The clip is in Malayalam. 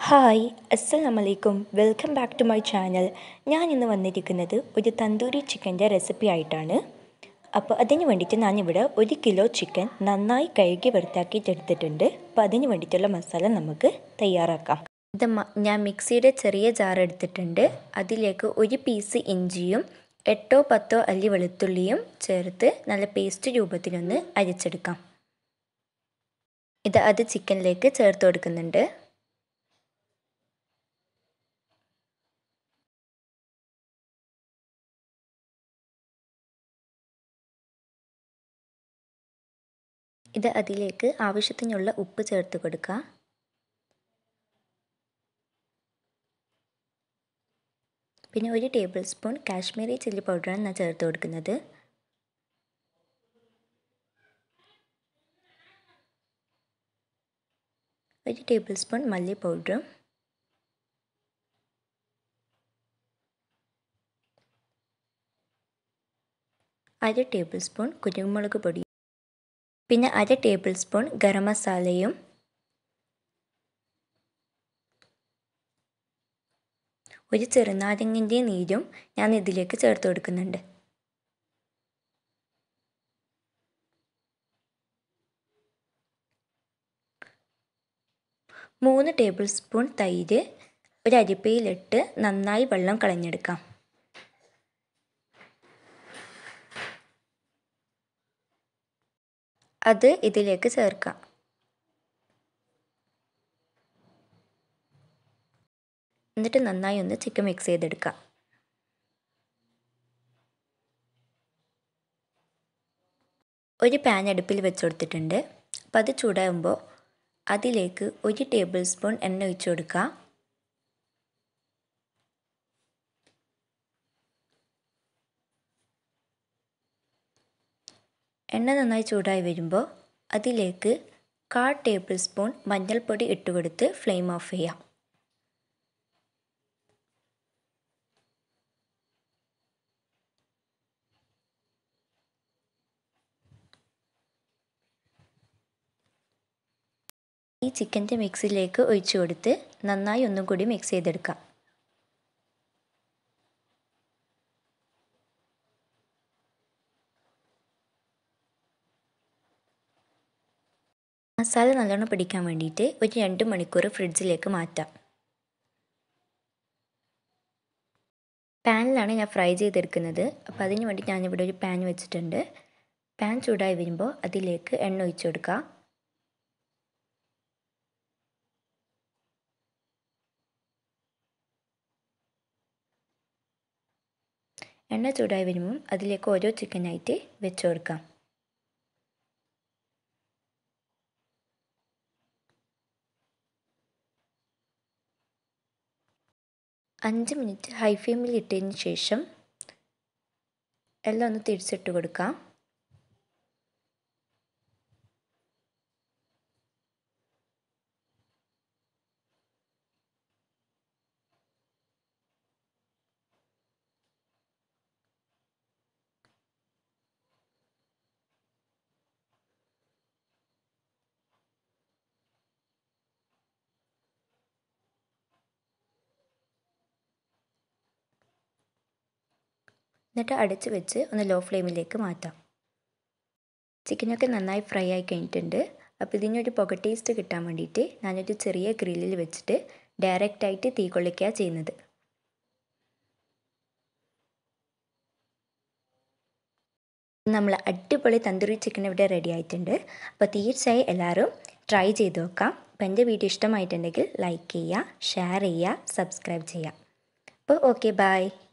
ഹായ് അസ്സലാമു അലൈക്കും welcome back to my channel ഞാൻ ഇന്ന് വന്നിരിക്കുന്നത് ഒരു തന്തൂരി ചിക്കൻ്റെ റെസിപ്പി ആയിട്ടാണ് അപ്പോൾ അതിന് വേണ്ടിയിട്ട് ഞാനിവിടെ ഒരു കിലോ ചിക്കൻ നന്നായി കഴുകി വൃത്തിയാക്കിയിട്ട് എടുത്തിട്ടുണ്ട് അപ്പോൾ അതിന് വേണ്ടിയിട്ടുള്ള മസാല നമുക്ക് തയ്യാറാക്കാം ഇത് ഞാൻ മിക്സിയുടെ ചെറിയ ജാർ എടുത്തിട്ടുണ്ട് അതിലേക്ക് ഒരു പീസ് ഇഞ്ചിയും എട്ടോ പത്തോ അല്ലി വെളുത്തുള്ളിയും ചേർത്ത് നല്ല പേസ്റ്റ് രൂപത്തിലൊന്ന് അരിച്ചെടുക്കാം ഇത് അത് ചിക്കനിലേക്ക് ചേർത്ത് കൊടുക്കുന്നുണ്ട് ഇത് അതിലേക്ക് ആവശ്യത്തിനുള്ള ഉപ്പ് ചേർത്ത് കൊടുക്കുക പിന്നെ ഒരു ടേബിൾ സ്പൂൺ കാശ്മീരി ചില്ലി പൗഡറാണ് ഞാൻ ചേർത്ത് കൊടുക്കുന്നത് ഒരു ടേബിൾ സ്പൂൺ മല്ലി പൗഡറും അര ടേബിൾ സ്പൂൺ കുരുമുളക് പൊടി പിന്നെ അര ടേബിൾ സ്പൂൺ ഗരം മസാലയും ഒരു ചെറുനാരങ്ങിൻ്റെ നീരും ഞാൻ ഇതിലേക്ക് ചേർത്ത് കൊടുക്കുന്നുണ്ട് മൂന്ന് ടേബിൾ സ്പൂൺ തൈര് ഒരു അരിപ്പയിലിട്ട് നന്നായി വെള്ളം കളഞ്ഞെടുക്കാം അത് ഇതിലേക്ക് ചേർക്കാം എന്നിട്ട് നന്നായി ഒന്ന് ചിക്കൻ മിക്സ് ചെയ്തെടുക്കാം ഒരു പാൻ അടുപ്പിൽ വെച്ച് കൊടുത്തിട്ടുണ്ട് അപ്പം അത് ചൂടാകുമ്പോൾ അതിലേക്ക് ഒരു ടേബിൾ സ്പൂൺ എണ്ണ ഒഴിച്ചു കൊടുക്കുക എണ്ണ നന്നായി ചൂടായി വരുമ്പോൾ അതിലേക്ക് കാൽ ടേബിൾ സ്പൂൺ മഞ്ഞൾപ്പൊടി ഇട്ട് കൊടുത്ത് ഫ്ലെയിം ഓഫ് ചെയ്യാം ഈ ചിക്കൻ്റെ മിക്സിലേക്ക് ഒഴിച്ചു കൊടുത്ത് നന്നായി ഒന്നും കൂടി മിക്സ് ചെയ്തെടുക്കാം മസാല നല്ലോണം പിടിക്കാൻ വേണ്ടിയിട്ട് ഒരു രണ്ട് മണിക്കൂർ ഫ്രിഡ്ജിലേക്ക് മാറ്റാം പാനിലാണ് ഞാൻ ഫ്രൈ ചെയ്തെടുക്കുന്നത് അപ്പോൾ അതിന് വേണ്ടി ഞാനിവിടെ ഒരു പാൻ വെച്ചിട്ടുണ്ട് പാൻ ചൂടായി വരുമ്പോൾ അതിലേക്ക് എണ്ണ ഒഴിച്ചു കൊടുക്കുക എണ്ണ ചൂടായി വരുമ്പം അതിലേക്ക് ഓരോ ചിക്കനായിട്ട് വെച്ച് കൊടുക്കാം അഞ്ച് മിനിറ്റ് ഹൈ ഫ്ലെയിമിൽ ഇട്ടതിന് ശേഷം എല്ലാം ഒന്ന് തിരിച്ചിട്ട് കൊടുക്കാം എന്നിട്ട് അടച്ച് വെച്ച് ഒന്ന് ലോ ഫ്ലെയിമിലേക്ക് മാറ്റാം ചിക്കനൊക്കെ നന്നായി ഫ്രൈ ആയി കഴിഞ്ഞിട്ടുണ്ട് അപ്പോൾ ഇതിനൊരു പുക ടേസ്റ്റ് കിട്ടാൻ വേണ്ടിയിട്ട് ഞാനൊരു ചെറിയ ഗ്രില്ലിൽ വെച്ചിട്ട് ഡയറക്റ്റായിട്ട് തീ കൊള്ളിക്കുക ചെയ്യുന്നത് നമ്മൾ അടിപൊളി തന്തൂരി ചിക്കൻ ഇവിടെ റെഡി ആയിട്ടുണ്ട് അപ്പോൾ തീർച്ചയായും എല്ലാവരും ട്രൈ ചെയ്ത് നോക്കാം അപ്പോൾ എൻ്റെ വീഡിയോ ഇഷ്ടമായിട്ടുണ്ടെങ്കിൽ ലൈക്ക് ചെയ്യുക ഷെയർ ചെയ്യുക സബ്സ്ക്രൈബ് ചെയ്യുക അപ്പോൾ ഓക്കെ ബായ്